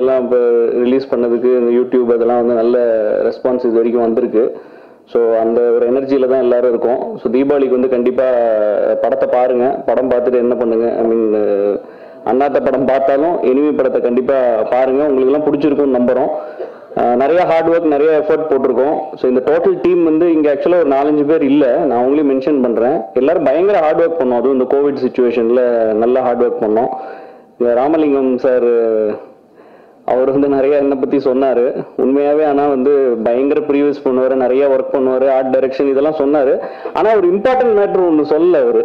அதெல்லாம் இப்போ ரிலீஸ் பண்ணதுக்கு இந்த யூடியூப் அதெல்லாம் வந்து நல்ல ரெஸ்பான்ஸ் இது வரைக்கும் வந்திருக்கு ஸோ அந்த ஒரு எனர்ஜியில தான் எல்லாரும் இருக்கோம் ஸோ தீபாவளிக்கு வந்து கண்டிப்பாக படத்தை பாருங்க படம் பார்த்துட்டு என்ன பண்ணுங்க ஐ மீன் அண்ணாத்த படம் பார்த்தாலும் எனிமி படத்தை கண்டிப்பாக பாருங்க உங்களுக்கு எல்லாம் பிடிச்சிருக்கும்னு நம்புறோம் அஹ் நிறைய ஹார்ட் ஒர்க் நிறைய எஃபர்ட் போட்டிருக்கோம் ஸோ இந்த டோட்டல் டீம் வந்து இங்கே ஆக்சுவலாக ஒரு நாலஞ்சு பேர் இல்லை நான் அவங்களையும் மென்ஷன் பண்ணுறேன் எல்லாரும் பயங்கர ஹார்ட் ஒர்க் பண்ணோம் அதுவும் இந்த கோவிட் சுச்சுவேஷனில் நல்லா ஹார்ட் ஒர்க் பண்ணோம் இந்த ராமலிங்கம் சார் அவர் வந்து நிறைய என்னை பத்தி சொன்னாரு உண்மையாவே ஆனா வந்து பயங்கர ப்ரீவியஸ் பண்ணுவாரு நிறைய ஒர்க் பண்ணுவாரு ஆர்ட் டைரக்ஷன் இதெல்லாம் சொன்னாரு ஆனா ஒரு இம்பார்ட்டன்ட் மேட்ரு ஒன்று சொல்லல அவரு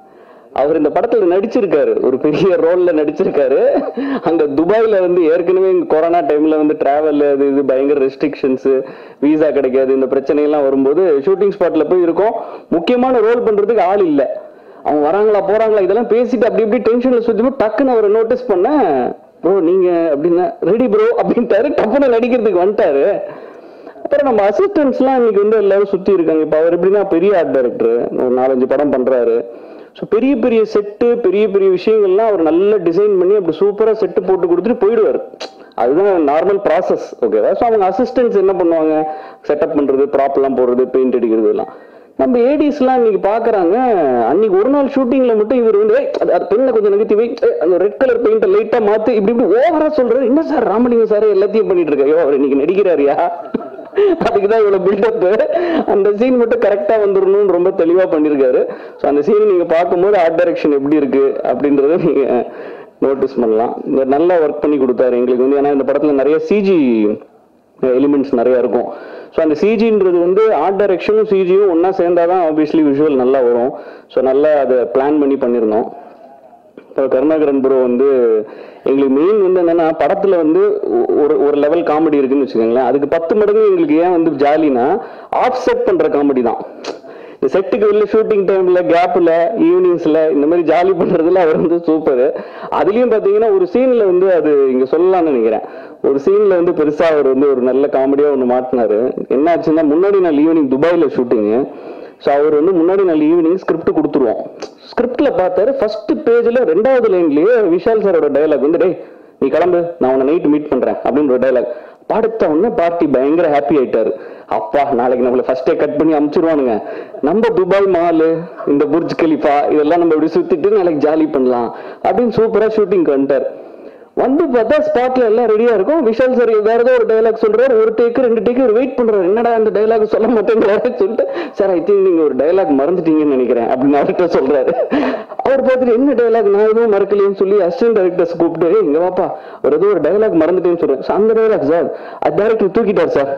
அவர் இந்த படத்துல நடிச்சிருக்காரு ஒரு பெரிய ரோல்ல நடிச்சிருக்காரு அங்க துபாயில வந்து ஏற்கனவே இங்க கொரோனா டைம்ல வந்து டிராவல் அது இது பயங்கர ரெஸ்ட்ரிக்ஷன்ஸ் வீசா கிடைக்காது இந்த பிரச்சனை எல்லாம் வரும்போது ஷூட்டிங் ஸ்பாட்ல போய் இருக்கோம் முக்கியமான ரோல் பண்றதுக்கு ஆள் இல்ல அவங்க வராங்களா போறாங்களா இதெல்லாம் பேசிட்டு அப்படி இப்படி டென்ஷன்ல சுத்தி டக்குன்னு அவரை நோட்டீஸ் பண்ண ப்ரோ நீங்க அப்படின்னா ரெடி ப்ரோ அப்படின்ட்டாரு டப்புன்னு நடிக்கிறதுக்கு வந்துட்டாரு அப்புறம் நம்ம அசிஸ்டன்ட்ஸ்லாம் இன்னைக்கு வந்து எல்லாரும் சுத்தி இருக்காங்க இப்போ அவர் எப்படின்னா பெரிய ஆர்ட் டைரக்டர் ஒரு நாலஞ்சு படம் பண்றாரு ஸோ பெரிய பெரிய செட்டு பெரிய பெரிய விஷயங்கள்லாம் அவர் நல்லா டிசைன் பண்ணி அப்படி சூப்பரா செட்டு போட்டு கொடுத்துட்டு போயிடுவார் அதுதான் நார்மல் ப்ராசஸ் ஓகேவா ஸோ அவங்க அசிஸ்டன்ட்ஸ் என்ன பண்ணுவாங்க செட்டப் பண்றது ப்ராப்லாம் போடுறது பெயிண்ட் அடிக்கிறது எல்லாம் நம்ம ஏடிஸ்லாம் இன்னைக்கு பாக்குறாங்க அன்னைக்கு ஒரு நாள் ஷூட்டிங்ல மட்டும் இவர் வந்து "ஏய், அது- அது பெண்ணை கொஞ்சம் நகர்த்தி வை ஏய், அந்த ரெட் கலர் பெயிண்ட லைட்டா மாத்து இப்படி இப்படி ஓவரா சொல்றாரு என்ன சார் ராமலிங்கம் சார் எல்லாத்தையும் பண்ணிட்டு இருக்காரு ஐயோ அவர் இன்னைக்கு நடிக்கிறாருயா அதுக்குதான் இவ்வளவு பில்டப் அந்த சீன் மட்டும் கரெக்டா வந்துடணும்னு ரொம்ப தெளிவா பண்ணிருக்காரு ஸோ அந்த சீன் நீங்க பார்க்கும்போது ஆர்ட் டைரக்ஷன் எப்படி இருக்கு அப்படின்றத நீங்க நோட்டீஸ் பண்ணலாம் இந்த நல்லா ஒர்க் பண்ணி கொடுத்தாரு எங்களுக்கு வந்து ஏன்னா இந்த படத்துல நிறைய சிஜி எலிமெண்ட்ஸ் நிறைய இருக்கும் ஸோ அந்த சிஜின்றது வந்து ஆர்ட் டைரக்ஷனும் சிஜியும் ஒன்றா சேர்ந்தாதான் ஆப்வியஸ்லி விஷுவல் நல்லா வரும் ஸோ நல்லா அதை பிளான் பண்ணி பண்ணியிருந்தோம் இப்போ கருணாகரன் ப்ரோ வந்து எங்களுக்கு மெயின் வந்து என்னன்னா படத்துல வந்து ஒ- ஒரு ஒரு லெவல் காமெடி இருக்குன்னு வச்சுக்கோங்களேன் அதுக்கு பத்து மடங்கு எங்களுக்கு ஏன் வந்து ஜாலினா ஆஃப் செட் பண்ற காமெடி தான் இந்த செட்டுக்கு வெளில ஷூட்டிங் டைம்ல கேப்ல ஈவினிங்ஸ்ல இந்த மாதிரி ஜாலி பண்றதுல அவர் வந்து சூப்பர் அதுலயும் பாத்தீங்கன்னா ஒரு சீன்ல வந்து அது இங்க சொல்லலாம்னு நினைக்கிறேன் ஒரு சீன்ல வந்து பெருசா அவர் வந்து ஒரு நல்ல காமெடியா ஒன்று மாட்டினாரு என்ன ஆச்சுன்னா முன்னாடி நாள் ஈவினிங் துபாயில ஷூட்டிங்கு ஸோ அவர் வந்து முன்னாடி நாள் ஈவினிங் ஸ்கிரிப்ட் கொடுத்துருவோம் ஸ்கிரிப்ட்ல பார்த்தாரு ஃபர்ஸ்ட் பேஜ்ல ரெண்டாவது லைன்லயே விஷால் சாரோட டயலாக் வந்து டேய் நீ கிளம்பு நான் உன்னை நைட் மீட் பண்றேன் அப்படின்ற டயலாக் படுத்த உடனே பார்ட்டி பயங்கர ஹாப்பி ஆயிட்டாரு அப்பா நாளைக்கு நம்மள ஃபர்ஸ்டே கட் பண்ணி அமுச்சிருவானுங்க நம்ம துபாய் மாலு இந்த புர்ஜ் கலிஃபா இதெல்லாம் நம்ம இப்படி சுத்திட்டு நாளைக்கு ஜாலி பண்ணலாம் அப்படின்னு சூப்பரா ஷூட்டிங் வந்துட்டார் வந்து பார்த்தா ஸ்பாட்ல எல்லாம் ரெடியா இருக்கும் விஷால் சார் வேற ஏதோ ஒரு டைலாக் சொல்றாரு ஒரு டேக்கு ரெண்டு டேக்கு ஒரு வெயிட் பண்றாரு என்னடா அந்த டைலாக் சொல்ல மாட்டேங்கிறாரு சொல்லிட்டு சார் ஐ திங்க் நீங்க ஒரு டைலாக் மறந்துட்டீங்கன்னு நினைக்கிறேன் அப்படின்னு அவர்கிட்ட சொல்றாரு அவர் பார்த்துட்டு என்ன டைலாக் நான் எதுவும் மறக்கலையேன்னு சொல்லி அசிஸ்டன்ட் டைரக்டர்ஸ் கூப்பிட்டு "ஏய், இங்க வாப்பா ஒரு ஏதோ ஒரு டைலாக் மறந்துட்டேன்னு சொல்றேன் "சார், அந்த டைலாக் சார் அது டேரக்டர் தூக்கிட்டார் சார்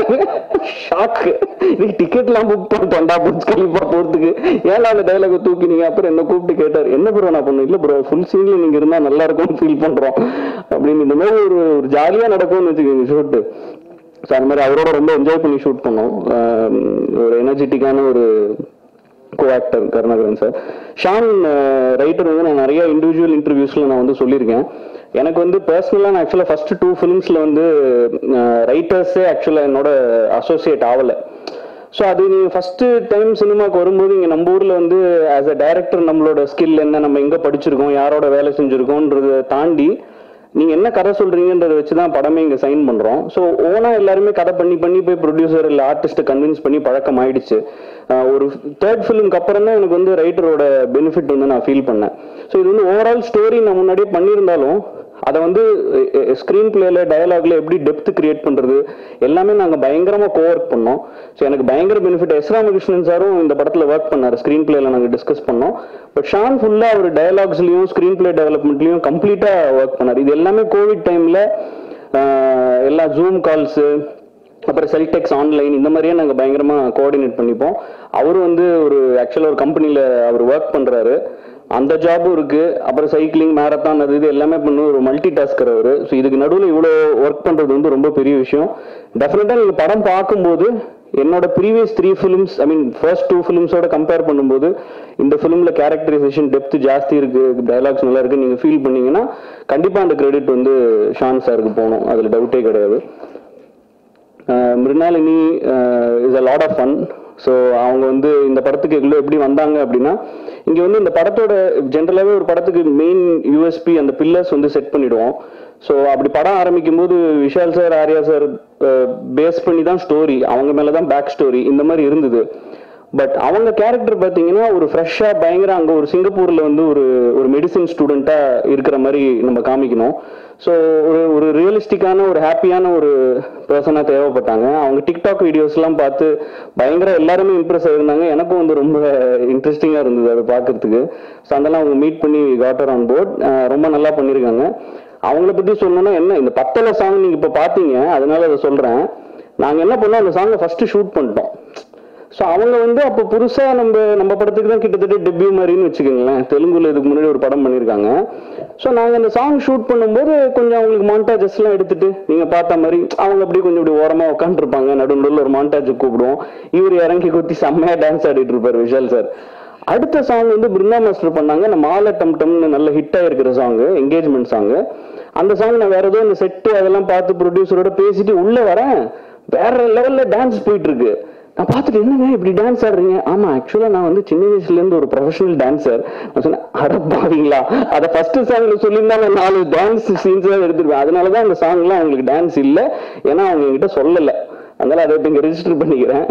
ஷாக் நீ டிக்கெட் எல்லாம் புக் பண்ணிட்டோம்டா புரிஞ்சு கழிப்பா போறதுக்கு ஏன்னா அந்த டைலாக் தூக்கினீங்க அப்புறம் என்ன கூப்பிட்டு கேட்டார் என்ன ப்ரோ நான் பண்ணு இல்ல ப்ரோ ஃபுல் சீன்ல நீங்க இருந்தா நல்லா இருக்கும்னு ஃபீல் பண்றோம் அப்படின்னு இந்த மாதிரி ஒரு ஒரு ஜாலியா நடக்கும்னு வச்சுக்கோங்க ஷூட்டு ஸோ அந்த மாதிரி அவரோட ரொம்ப என்ஜாய் பண்ணி ஷூட் பண்ணோம் ஆஹ் ஒரு எனர்ஜெட்டிக்கான ஒரு co actor Karunakaran sir Shaan writer வந்து நான் நிறைய இண்டிவிஜுவல் இன்டர்வியூஸ்ல நான் வந்து சொல்லியிருக்கேன் எனக்கு வந்து பர்சனலாக நான் ஆக்சுவலாக ஃபர்ஸ்ட் டூ ஃபிலிம்ஸ்ல வந்து ரைட்டர்ஸே ஆக்சுவலாக என்னோட அசோசியேட் ஆகலை ஸோ அது நீங்கள் ஃபர்ஸ்ட் டைம் சினிமாக்கு வரும்போது இங்கே நம்ம ஊரில் வந்து ஆஸ் அ டைரக்டர் நம்மளோட ஸ்கில் என்ன நம்ம எங்கே படிச்சிருக்கோம் யாரோட வேலை செஞ்சுருக்கோன்றதை தாண்டி நீங்க என்ன கதை சொல்றீங்கன்றத வச்சு தான் படமே இங்க சைன் பண்றோம் ஸோ ஓனா எல்லாருமே கதை பண்ணி பண்ணி போய் ப்ரொடியூசர் இல்ல ஆர்டிஸ்ட் கன்வின்ஸ் பண்ணி பழக்கம் ஆயிடுச்சு ஆஹ் ஒரு தேர்ட் ஃபிலிம்க்கு அப்புறம் தான் எனக்கு வந்து ரைட்டரோட பெனிஃபிட் வந்து நான் ஃபீல் பண்ணேன் ஸோ இது வந்து ஓவரால் ஸ்டோரி நான் முன்னாடியே பண்ணியிருந்தாலும் அதை வந்து ஸ்க்ரீன் பிளேல டயலாக்ல எப்படி டெப்த் கிரியேட் பண்றது எல்லாமே நாங்க பயங்கரமா கோ ஒர்க் பண்ணோம் ஸோ எனக்கு பயங்கர பெனிஃபிட் எஸ் ராமகிருஷ்ணன் சாரும் இந்த படத்துல ஒர்க் பண்ணாரு ஸ்க்ரீன் பிளேல நாங்க டிஸ்கஸ் பண்ணோம் பட் ஷான் ஃபுல்லா அவர் டயலாக்ஸ்லயும் ஸ்க்ரீன் பிளே டெவலப்மெண்ட்லயும் கம்ப்ளீட்டா ஒர்க் பண்ணாரு இது எல்லாமே கோவிட் டைம்ல எல்லா ஜூம் கால்ஸ் அப்புறம் செல்டெக்ஸ் ஆன்லைன் இந்த மாதிரியே நாங்க பயங்கரமா கோஆர்டினேட் பண்ணிப்போம் அவரும் வந்து ஒரு ஆக்சுவலா ஒரு கம்பெனில அவர் ஒர்க் பண்றாரு அந்த ஜாபும் இருக்கு அப்புறம் சைக்கிளிங் மேரத்தான் அது இது எல்லாமே பண்ணு ஒரு மல்டி டாஸ்கர் அவரு ஸோ இதுக்கு நடுவில் இவ்வளோ ஒர்க் பண்றது வந்து ரொம்ப பெரிய விஷயம் டெஃபினட்டா நீங்க படம் பார்க்கும்போது என்னோட previous three films I mean first two ஃபிலிம்ஸோட கம்பேர் பண்ணும்போது இந்த ஃபிலிம்ல கேரக்டரைசேஷன் டெப்த் ஜாஸ்தி இருக்கு டயலாக்ஸ் நல்லா இருக்கு நீங்க ஃபீல் பண்ணீங்கன்னா கண்டிப்பா அந்த கிரெடிட் வந்து ஷான் சாருக்கு போகணும் அதுல டவுட்டே கிடையாது Mirnalini is a lot of fun so அவங்க வந்து இந்த படத்துக்கு எவ்வளோ எப்படி வந்தாங்க அப்படின்னா இங்கே வந்து இந்த படத்தோட ஜென்ரலாகவே ஒரு படத்துக்கு மெயின் யூஎஸ்பி அந்த பில்லர்ஸ் வந்து செட் பண்ணிடுவோம் ஸோ அப்படி படம் ஆரம்பிக்கும் போது Vishal sir Arya sir base பண்ணி தான் ஸ்டோரி அவங்க மேலே தான் பேக் ஸ்டோரி இந்த மாதிரி இருந்தது பட் அவங்க கேரக்டர் பார்த்தீங்கன்னா ஒரு ஃப்ரெஷ்ஷாக பயங்கர அங்கே ஒரு சிங்கப்பூரில் வந்து ஒரு ஒரு மெடிசின் ஸ்டூடெண்ட்டாக இருக்கிற மாதிரி நம்ம காமிக்கணும் ஸோ ஒரு ஒரு ரியலிஸ்டிக்கான ஒரு ஹாப்பியான ஒரு பர்சனாக தேவைப்பட்டாங்க அவங்க டிக்டாக் வீடியோஸ்லாம் பார்த்து பயங்கர எல்லாருமே இம்ப்ரெஸ் ஆயிருந்தாங்க எனக்கும் வந்து ரொம்ப இன்ட்ரெஸ்டிங்காக இருந்தது அதை பார்க்கறதுக்கு ஸோ அதெல்லாம் அவங்க மீட் பண்ணி காட்டர் ஆன் போர்ட் ரொம்ப நல்லா பண்ணியிருக்காங்க அவங்கள பற்றி சொல்லணும்னா என்ன இந்த பத்தலை சாங் நீங்கள் இப்போ பார்த்தீங்க அதனால அதை சொல்கிறேன் நாங்கள் என்ன பண்ணோம் அந்த சாங்கை ஃபஸ்ட்டு ஷூட் பண்ணிட்டோம் ஸோ அவங்க வந்து அப்போ புதுசாக நம்ம நம்ம படத்துக்கு தான் கிட்டத்தட்ட டெபியூ மாதிரின்னு வச்சுக்கோங்களேன் தெலுங்குல இதுக்கு முன்னாடி ஒரு படம் பண்ணியிருக்காங்க ஸோ நாங்கள் அந்த சாங் ஷூட் பண்ணும்போது கொஞ்சம் அவங்களுக்கு மாண்டாஜஸ்லாம் எடுத்துட்டு நீங்கள் பார்த்த மாதிரி அவங்க அப்படி கொஞ்சம் இப்படி ஓரமாக உட்காந்துருப்பாங்க நடுநடுவில் ஒரு மாண்டாஜ் கூப்பிடுவோம் இவர் இறங்கி குத்தி செம்மையாக டான்ஸ் ஆடிட்டு இருப்பார் விஷால் சார் அடுத்த சாங் வந்து பிருந்தா மாஸ்டர் பண்ணாங்க நம்ம மாலை டம் டம்னு நல்ல ஹிட் ஆயிருக்கிற சாங் என்கேஜ்மெண்ட் சாங் அந்த சாங் நான் வேற ஏதோ இந்த செட்டு அதெல்லாம் பார்த்து ப்ரொடியூசரோட பேசிட்டு உள்ள வரேன் வேற லெவல்ல டான்ஸ் போயிட்டு இருக்கு நான் பார்த்துட்டு என்னங்க இப்படி டான்ஸ் ஆடுறீங்க ஆமா ஆக்சுவலா நான் வந்து சின்ன வயசுல இருந்து ஒரு ப்ரொஃபஷனல் டான்சர் நான் சொன்னேன் அடப்பாவீங்களா அதை ஃபர்ஸ்ட் சாங்ல சொல்லியிருந்தா நான் நாலு டான்ஸ் சீன்ஸ் தான் எடுத்துருப்பேன் அதனாலதான் அந்த சாங்லாம் அவங்களுக்கு டான்ஸ் இல்லை ஏன்னா அவங்க என்கிட்ட சொல்லலை அதனால அதை இங்க ரெஜிஸ்டர் பண்ணிக்கிறேன்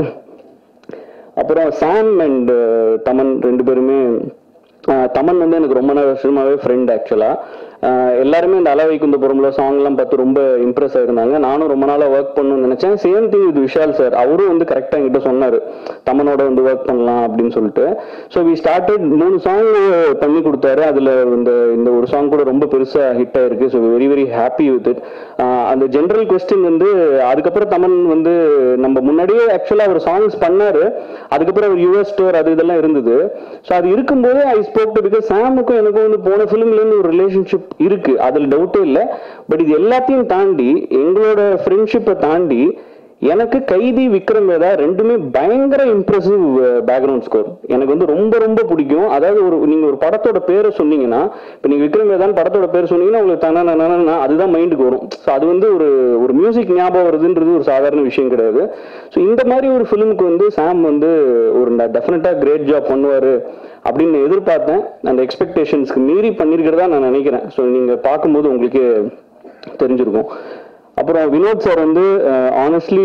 அப்புறம் சாம் அண்ட் தமன் ரெண்டு பேருமே அஹ், தமன் வந்து எனக்கு ரொம்ப நாள் வருஷமாவே ஃப்ரெண்ட் ஆக்சுவலா எல்லாருமே இந்த அளவை குந்த புறம்புல சாங்லாம் பார்த்து ரொம்ப இம்ப்ரெஸ் ஆயிருந்தாங்க நானும் ரொம்ப நாளா ஒர்க் பண்ணணும்னு நினைச்சேன் சேம் திங் இது விஷால் சார் அவரும் வந்து கரெக்டா என்கிட்ட சொன்னாரு தமனோட வந்து ஒர்க் பண்ணலாம் அப்படின்னு சொல்லிட்டு ஸோ வி ஸ்டார்டட் மூணு சாங் பண்ணி கொடுத்தாரு அதுல இந்த இந்த ஒரு சாங் கூட ரொம்ப பெருசா ஹிட் ஆயிருக்கு so very very happy with it அந்த ஜென்ரல் கொஸ்டின் வந்து அதுக்கப்புறம் தமன் வந்து நம்ம முன்னாடியே ஆக்சுவலா அவர் சாங்ஸ் பண்ணாரு அதுக்கப்புறம் அவர் யூஎஸ் ஸ்டோர் அது இதெல்லாம் இருந்தது ஸோ அது இருக்கும்போது ஐ ஸ்போக் டு பிகாஸ் சாமுக்கும் எனக்கும் வந்து போன ஃபிலிம்ல இருந்து ஒரு ரிலேஷன்ஷிப் இருக்கு அதுல டவுட்டே இல்லை பட் இது எல்லாத்தையும் தாண்டி எங்களோட ஃப்ரெண்ட்ஷிப்பை தாண்டி எனக்கு கைதி விக்ரம் வேதா ரெண்டுமே பயங்கர இம்ப்ரெசிவ் பேக்ரவுண்ட் ஸ்கோர் எனக்கு வந்து ரொம்ப ரொம்ப பிடிக்கும் அதாவது ஒரு நீங்க ஒரு படத்தோட பேரை சொன்னீங்கன்னா இப்போ நீங்க விக்ரம் வேதான் படத்தோட பேர் சொன்னீங்கன்னா உங்களுக்கு தனா அதுதான் மைண்டுக்கு வரும் ஸோ அது வந்து ஒரு ஒரு மியூசிக் ஞாபகம் வருதுன்றது ஒரு சாதாரண விஷயம் கிடையாது ஸோ இந்த மாதிரி ஒரு ஃபிலிமுக்கு வந்து சாம் வந்து ஒரு டெஃபினட்டா கிரேட் ஜாப் பண்ணுவாரு அப்படின்னு நான் எதிர்பார்த்தேன் அந்த எக்ஸ்பெக்டேஷன்ஸ்க்கு மீறி பண்ணிருக்கிறதா நான் நினைக்கிறேன் ஸோ நீங்க பார்க்கும்போது உங்களுக்கு தெரிஞ்சிருக்கும் அப்புறம் வினோத் சார் வந்து ஆனஸ்ட்லி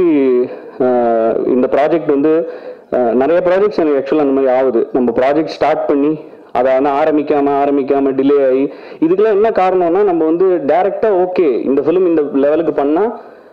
இந்த ப்ராஜெக்ட் வந்து அஹ், நிறைய ப்ராஜெக்ட்ஸ் எனக்கு ஆக்சுவலாக அந்த மாதிரி ஆகுது நம்ம ப்ராஜெக்ட் ஸ்டார்ட் பண்ணி அதை வந்து ஆரம்பிக்காம ஆரம்பிக்காம டிலே ஆகி இதுக்கெல்லாம் என்ன காரணம்னா நம்ம வந்து டைரக்டா ஓகே இந்த ஃபிலிம் இந்த லெவலுக்கு பண்ணா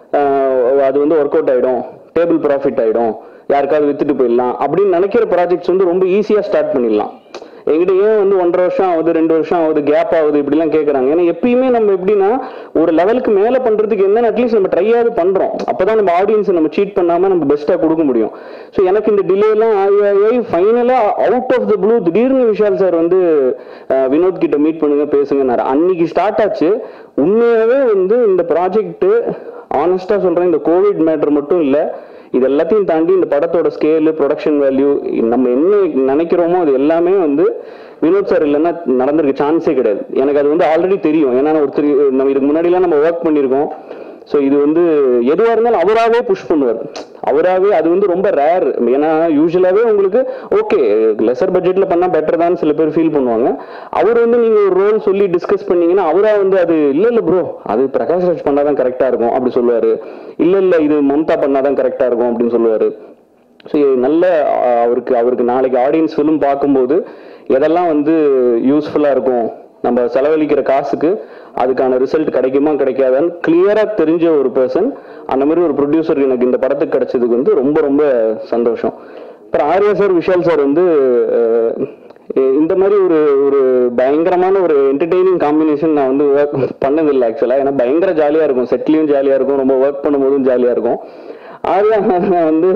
அஹ், அது வந்து ஒர்க் அவுட் ஆயிடும் டேபிள் ப்ராஃபிட் ஆயிடும் யாருக்காவது வித்துட்டு போயிடலாம் அப்படின்னு நினைக்கிற ப்ராஜெக்ட்ஸ் வந்து ரொம்ப ஈஸியா ஸ்டார்ட் பண்ணிடலாம் எங்கிட்ட ஏன் வந்து ஒன்றரை வருஷம் ஆகுது ரெண்டு வருஷம் ஆகுது கேப் ஆகுது இப்படிலாம் கேட்குறாங்க ஏன்னா எப்பயுமே நம்ம எப்படின்னா ஒரு லெவலுக்கு மேலே பண்றதுக்கு என்ன அட்லீஸ்ட் நம்ம ட்ரையாவது பண்றோம் அப்பதான் நம்ம ஆடியன்ஸை நம்ம சீட் பண்ணாம நம்ம பெஸ்ட்டாக கொடுக்க முடியும் ஸோ எனக்கு இந்த டிலே எல்லாம் ஆகி ஆகி ஆகி ஃபைனலாக அவுட் ஆஃப் த ப்ளூ திடீர்னு விஷால் சார் வந்து அஹ், வினோத் கிட்ட மீட் பண்ணுங்க பேசுங்கன்னாரு அன்னைக்கு ஸ்டார்ட் ஆச்சு உண்மையாவே வந்து இந்த ப்ராஜெக்ட் ஆனஸ்டா சொல்றேன் இந்த கோவிட் மேட்டர் மட்டும் இல்லை இது எல்லாத்தையும் தாண்டி இந்த படத்தோட ஸ்கேலு ப்ரொடக்ஷன் வேல்யூ நம்ம என்ன நினைக்கிறோமோ அது எல்லாமே வந்து வினோத் சார் இல்லைன்னா நடந்திருக்க சான்ஸே கிடையாது எனக்கு அது வந்து ஆல்ரெடி தெரியும் ஏன்னா நான் ஒருத்தர் நம்ம இதுக்கு முன்னாடிலாம் நம்ம ஒர்க் பண்ணியிருக்கோம் ஸோ இது வந்து எதுவாக இருந்தாலும் அவராகவே புஷ் பண்ணுவார் அவராகவே அது வந்து ரொம்ப ரேர் ஏன்னா யூஸ்வலாகவே உங்களுக்கு ஓகே லெசர் பட்ஜெட்டில் பண்ணால் பெட்டர் தான் சில பேர் ஃபீல் பண்ணுவாங்க அவர் வந்து நீங்கள் ஒரு ரோல் சொல்லி டிஸ்கஸ் பண்ணீங்கன்னா அவரா வந்து அது இல்லை இல்லை ப்ரோ அது பிரகாஷ் ராஜ் பண்ணால் தான் கரெக்டாக இருக்கும் அப்படி சொல்லுவார் இல்லை இல்லை இது மம்தா பண்ணால் தான் கரெக்டாக இருக்கும் அப்படின்னு சொல்லுவார் ஸோ நல்ல அஹ், அவருக்கு அவருக்கு நாளைக்கு ஆடியன்ஸ் ஃபிலிம் பார்க்கும்போது எதெல்லாம் வந்து யூஸ்ஃபுல்லாக இருக்கும் நம்ம செலவழிக்கிற காசுக்கு அதுக்கான ரிசல்ட் கிடைக்குமா கிடைக்காதான்னு கிளியரா தெரிஞ்ச ஒரு பர்சன் அந்த மாதிரி ஒரு ப்ரொடியூசர் எனக்கு இந்த படத்துக்கு கிடைச்சதுக்கு வந்து ரொம்ப ரொம்ப சந்தோஷம் அப்புறம் ஆர்யா சார் விஷால் சார் வந்து அஹ், இந்த மாதிரி ஒரு ஒரு பயங்கரமான ஒரு என்டர்டெய்னிங் காம்பினேஷன் நான் வந்து ஒர்க் பண்ணதில்லை ஆக்சுவலாக ஏன்னா பயங்கர ஜாலியாக இருக்கும் செட்லையும் ஜாலியாக இருக்கும் ரொம்ப ஒர்க் பண்ணும்போதும் ஜாலியாக இருக்கும் ஆர்யா வந்து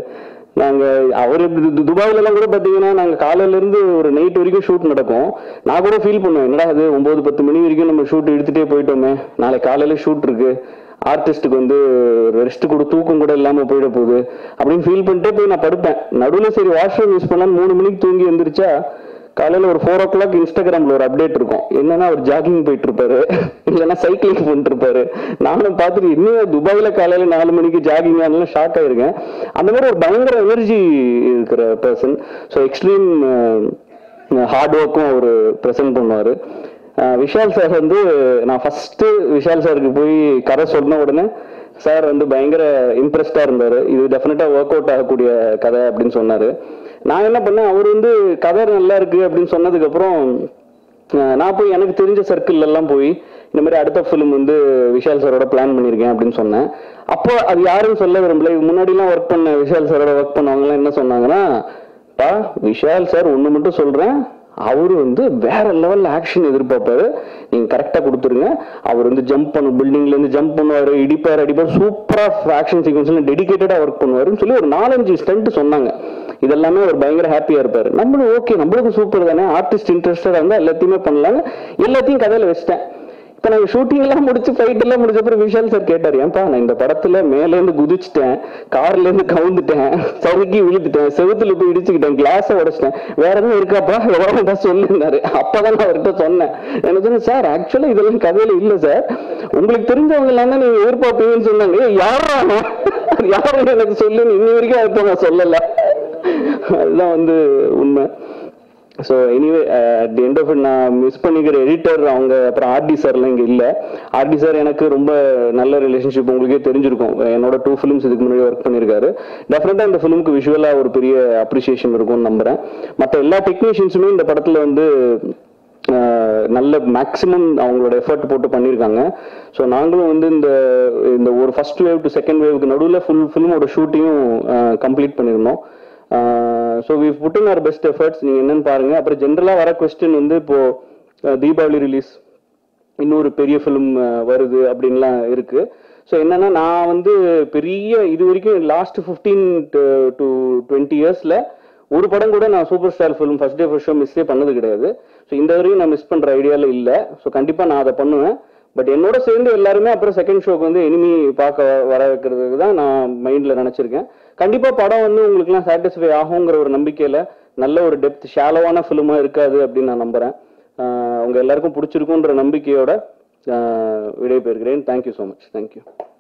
நாங்க அவர் துபாயில எல்லாம் கூட பாத்தீங்கன்னா நாங்க காலையில இருந்து ஒரு நைட் வரைக்கும் ஷூட் நடக்கும் நான் கூட ஃபீல் பண்ணுவேன் என்னடா அது ஒன்பது பத்து மணி வரைக்கும் நம்ம ஷூட் எடுத்துட்டே போயிட்டோமே நாளைக்கு காலையில ஷூட் இருக்கு ஆர்டிஸ்ட்டுக்கு வந்து ரெஸ்ட் கூட தூக்கம் கூட இல்லாம போயிட போகுது அப்படின்னு ஃபீல் பண்ணிட்டே போய் நான் படுப்பேன் நடுவில் சரி வாஷ்ரூம் யூஸ் பண்ணலாம் மூணு மணிக்கு தூங்கி எந்திரிச்சா காலையில ஒரு ஃபோர் ஓ கிளாக் இன்ஸ்டாகிராம்ல ஒரு அப்டேட் இருக்கும் என்னன்னா அவர் ஜாகிங் போயிட்டு இருப்பாரு இல்லைன்னா சைக்கிளிங் பண்ணிட்டு இருப்பாரு நானும் பார்த்துட்டு இன்னும் துபாயில காலையில நாலு மணிக்கு ஜாகிங் ஆனாலும் ஷாக் ஆயிருக்கேன் அந்த மாதிரி ஒரு பயங்கர எனர்ஜி இருக்கிற பர்சன் ஸோ எக்ஸ்ட்ரீம் ஹார்ட் ஒர்க்கும் அவர் ப்ரெசென்ட் பண்ணுவார் விஷால் சார் வந்து நான் ஃபர்ஸ்ட் விஷால் சாருக்கு போய் கதை சொன்ன உடனே சார் வந்து பயங்கர இம்ப்ரெஸ்டா இருந்தாரு இது டெஃபினட்டா ஒர்க் அவுட் ஆகக்கூடிய கதை அப்படின்னு சொன்னாரு நான் என்ன பண்ணேன் அவர் வந்து கதை நல்லா இருக்கு அப்படின்னு சொன்னதுக்கு அப்புறம் அஹ், நான் போய் எனக்கு தெரிஞ்ச சர்க்கிள் எல்லாம் போய் இந்த மாதிரி அடுத்த ஃபிலிம் வந்து விஷால் சாரோட பிளான் பண்ணியிருக்கேன் அப்படின்னு சொன்னேன் அப்போ அது யாரும் சொல்ல விரும்பல இது முன்னாடிலாம் ஒர்க் பண்ண விஷால் சாரோட ஒர்க் பண்ணவங்கலாம் என்ன சொன்னாங்கன்னா பா விஷால் சார் ஒன்று மட்டும் சொல்றேன் அவரு வந்து வேற லெவல்ல ஆக்ஷன் எதிர்பார்ப்பாரு நீங்க கரெக்டா கொடுத்துருங்க அவர் வந்து ஜம்ப் பண்ணும் பில்டிங்ல இருந்து ஜம்ப் பண்ணுவாரு இடிப்பார் அடிப்பார் சூப்பரா ஆக்ஷன் சீக்வன்ஸ்ல டெடிகேட்டடா ஒர்க் பண்ணுவாருன்னு சொல்லி ஒரு நாலஞ்சு ஸ்டண்ட் சொன்னாங்க இதெல்லாமே ஒரு பயங்கர ஹாப்பியா இருப்பாரு நம்மளும் ஓகே நம்மளுக்கு சூப்பர் தானே ஆர்டிஸ்ட் இன்ட்ரெஸ்டடா இருந்தா எல்லாத்தையுமே பண்ணலாங்க எல்லாத்தையும் கதையில வச்சிட்டேன் இப்ப நாங்க ஷூட்டிங் எல்லாம் முடிச்சு ஃபைட் எல்லாம் முடிச்ச அப்புறம் விஷால் சார் கேட்டார் ஏன்பா நான் இந்த படத்துல மேல இருந்து குதிச்சுட்டேன் கார்ல இருந்து கவுந்துட்டேன் சறுக்கி விழுந்துட்டேன் செவுத்துல போய் இடிச்சுக்கிட்டேன் கிளாஸ உடைச்சிட்டேன் வேற எதுவும் இருக்காப்பா எவ்வளவு தான் சொல்லுனாரு அப்பதான் நான் அவர்கிட்ட சொன்னேன் எனக்கு சொன்னேன் சார் ஆக்சுவலா இதெல்லாம் கதையில இல்ல சார் உங்களுக்கு தெரிஞ்சவங்க எல்லாம் தான் நீங்க எதிர்பார்ப்பீங்கன்னு சொன்னாங்க "ஏய், யாரா அவன்? யாரும் எனக்கு சொல்லுன்னு இன்னி வரைக்கும் அதை நான் சொல்லல அதுதான் வந்து உண்மை so anyway at end of நான் மிஸ் பண்ணிக்கிற எடிட்டர் அவங்க அப்புறம் ஆர்டி சார்லாம் இங்கே இல்லை ஆர்டி சார் எனக்கு ரொம்ப நல்ல ரிலேஷன்ஷிப் உங்களுக்கே தெரிஞ்சிருக்கும் என்னோட டூ ஃபிலிம்ஸ் இதுக்கு முன்னாடி ஒர்க் பண்ணியிருக்காரு டெஃபினட்டாக இந்த ஃபிலிமுக்கு விஷுவலாக ஒரு பெரிய அப்ரிசியேஷன் இருக்கும்னு நம்புறேன் மற்ற எல்லா டெக்னீஷியன்ஸுமே இந்த படத்தில் வந்து அஹ், நல்ல மேக்ஸிமம் அவங்களோட எஃபர்ட் போட்டு பண்ணியிருக்காங்க ஸோ நாங்களும் வந்து இந்த இந்த ஒரு ஃபர்ஸ்ட் வேவ் டு செகண்ட் வேவுக்கு நடுவில் ஃபுல் ஃபிலிமோட ஷூட்டிங்கும் கம்ப்ளீட் பண்ணியிருந்தோம் so we put in our best efforts நீங்கள் என்னன்னு பாருங்க அப்புறம் ஜென்ரலாக வர கொஸ்டின் வந்து இப்போ அஹ், தீபாவளி ரிலீஸ் இன்னொரு பெரிய ஃபிலிம் வருது அப்படின்லாம் இருக்கு ஸோ என்னன்னா நான் வந்து பெரிய இது வரைக்கும் லாஸ்ட் ஃபிஃப்டீன் டு டுவெண்ட்டி இயர்ஸ்ல ஒரு படம் கூட நான் super star film first day first show மிஸ்ஸே பண்ணது கிடையாது ஸோ இந்த வரையும் நான் மிஸ் பண்ற ஐடியால இல்லை ஸோ கண்டிப்பா நான் அதை பண்ணுவேன் பட் என்னோட சேர்ந்து எல்லாருமே அப்புறம் செகண்ட் ஷோக்கு வந்து எனிமி பார்க்க வ- வர வைக்கிறதுக்கு தான் நான் மைண்ட்ல நினைச்சிருக்கேன் கண்டிப்பா படம் வந்து உங்களுக்குலாம் சாட்டிஸ்ஃபை ஆகுங்கிற ஒரு நம்பிக்கையில நல்ல ஒரு டெப்த் ஷாலோவான ஃபிலிமா இருக்காது அப்படின்னு நான் நம்புறேன் ஆஹ் உங்க எல்லாருக்கும் பிடிச்சிருக்குன்ற நம்பிக்கையோட ஆஹ் விடைபெறுகிறேன் தேங்க்யூ ஸோ மச் தேங்க்யூ